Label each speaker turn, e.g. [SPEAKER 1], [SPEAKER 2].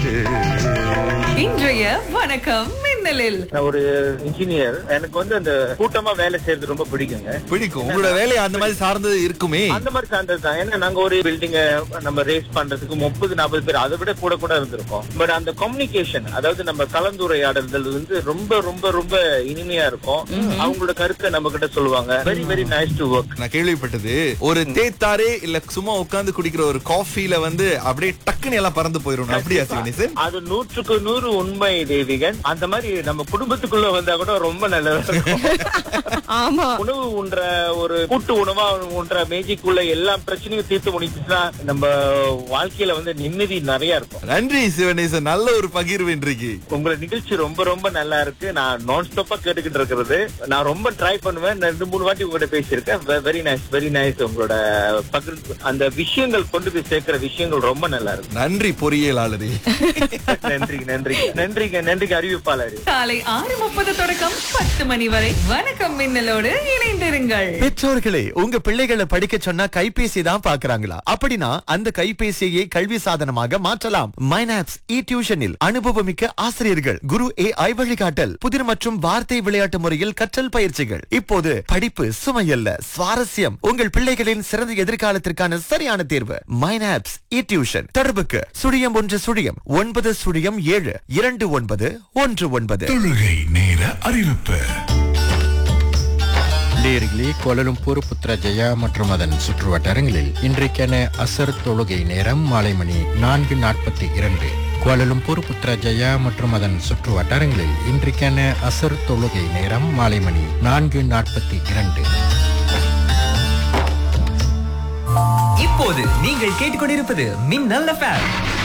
[SPEAKER 1] இன்றைய வணக்கம் மின்னலில்
[SPEAKER 2] நான் ஒரு இன்ஜினியர் எனக்கு வந்து அந்த கூட்டமா வேலை செய்யறது ரொம்ப பிடிக்குங்க
[SPEAKER 3] பிடிக்கும் உங்களோட வேலை அந்த மாதிரி சார்ந்தது இருக்குமே
[SPEAKER 2] அந்த மாதிரி சார்ந்தது தான் ஏன்னா நாங்க ஒரு பில்டிங்க நம்ம ரேஸ் பண்றதுக்கு முப்பது நாற்பது பேர் அதை விட கூட கூட இருந்திருக்கோம் பட் அந்த கம்யூனிகேஷன் அதாவது நம்ம கலந்துரையாடல்கள் வந்து ரொம்ப ரொம்ப ரொம்ப இனிமையா இருக்கும் அவங்களோட கருத்தை நம்ம கிட்ட சொல்லுவாங்க very very nice to work
[SPEAKER 3] நான் கேள்விப்பட்டது ஒரு தேத்தாரே இல்ல சும்மா உட்கார்ந்து குடிக்கிற ஒரு காஃபில வந்து அப்படியே டக்குன்னு எல்லாம் பறந்து போயிரும் அப்படியா சிவனேசன்
[SPEAKER 2] அது நூற்றுக்கு நூறு உண்மை தேவிகன் அந்த மாதிரி நம்ம குடும்பத்துக்குள்ள வந்தா கூட ரொம்ப நல்லதா இருக்கும்
[SPEAKER 1] ஆமா
[SPEAKER 2] உணவு உண்ற ஒரு கூட்டு உணவா உண்ற மேஜிக்குள்ள எல்லா பிரச்சனையும் தீர்த்து முடிச்சுன்னா நம்ம வாழ்க்கையில வந்து நிம்மதி நிறைய இருக்கும்
[SPEAKER 3] நன்றி சிவனேசன் நல்ல ஒரு பகிர்வு இன்றைக்கு
[SPEAKER 2] உங்களோட நிகழ்ச்சி ரொம்ப ரொம்ப நல்லா இருக்கு நான் நான் ஸ்டாப்பா கேட்டுக்கிட்டு இருக்கிறது நான் ரொம்ப ட்ரை பண்ணுவேன் நான் ரெண்டு மூணு வாட்டி உங்ககிட்ட பேசியிருக்கேன் வெரி நைஸ் வெரி நைஸ் உங்களோட பகிர்ந்து அந்த விஷயங்கள் கொண்டு போய் சேர்க்கிற விஷயங்கள் ரொம்ப நல்லா இருக்கு
[SPEAKER 3] நன்றி பொறியியலாளரே
[SPEAKER 2] நன்றி நன்றி நன்றிங்க நன்றிங்க அறிவிப்பாளர்
[SPEAKER 1] காலை ஆறு முப்பது தொடக்கம் பத்து மணி வரை வணக்கம் மின்னலோடு இணைந்திருங்கள்
[SPEAKER 4] பெற்றோர்களே உங்க பிள்ளைகளை படிக்க சொன்னா கைபேசி தான் பாக்குறாங்களா அப்படின்னா அந்த கைபேசியை கல்வி சாதனமாக மாற்றலாம் மைனாப்ஸ் இ டியூஷனில் அனுபவமிக்க ஆசிரியர்கள் குரு ஏ ஐ வழிகாட்டல் புதிர் மற்றும் வார்த்தை விளையாட்டு முறையில் கற்றல் பயிற்சிகள் இப்போது படிப்பு சுமையல்ல சுவாரஸ்யம் உங்கள் பிள்ளைகளின் சிறந்த எதிர்காலத்திற்கான சரியான தேர்வு மைனாப்ஸ் இ டியூஷன் தொடர்புக்கு சுழியம் ஒன்று சுழியம் ஒன்பது சுழியம் ஏழு இரண்டு ஒன்பது ஒன்று ஒன்பது
[SPEAKER 5] தொழுகை நேர அறிவிப்பு
[SPEAKER 6] நேரிலே கோலலும்பூர் புத்ரஜயா மற்றும் அதன் சுற்றுவட்டாரங்களில் இன்றைக்கான அசர் தொழுகை நேரம் மாலை மணி நான்கு நாற்பத்தி இரண்டு கோலலும்பூர் புத்ரஜயா மற்றும் அதன் சுற்றுவட்டாரங்களில் இன்றைக்கான அசர் தொழுகை நேரம் மாலை மணி நான்கு நாற்பத்தி இரண்டு
[SPEAKER 7] இப்போது நீங்கள் கேட்டுக்கொண்டிருப்பது மின்னல் எஃப்எம்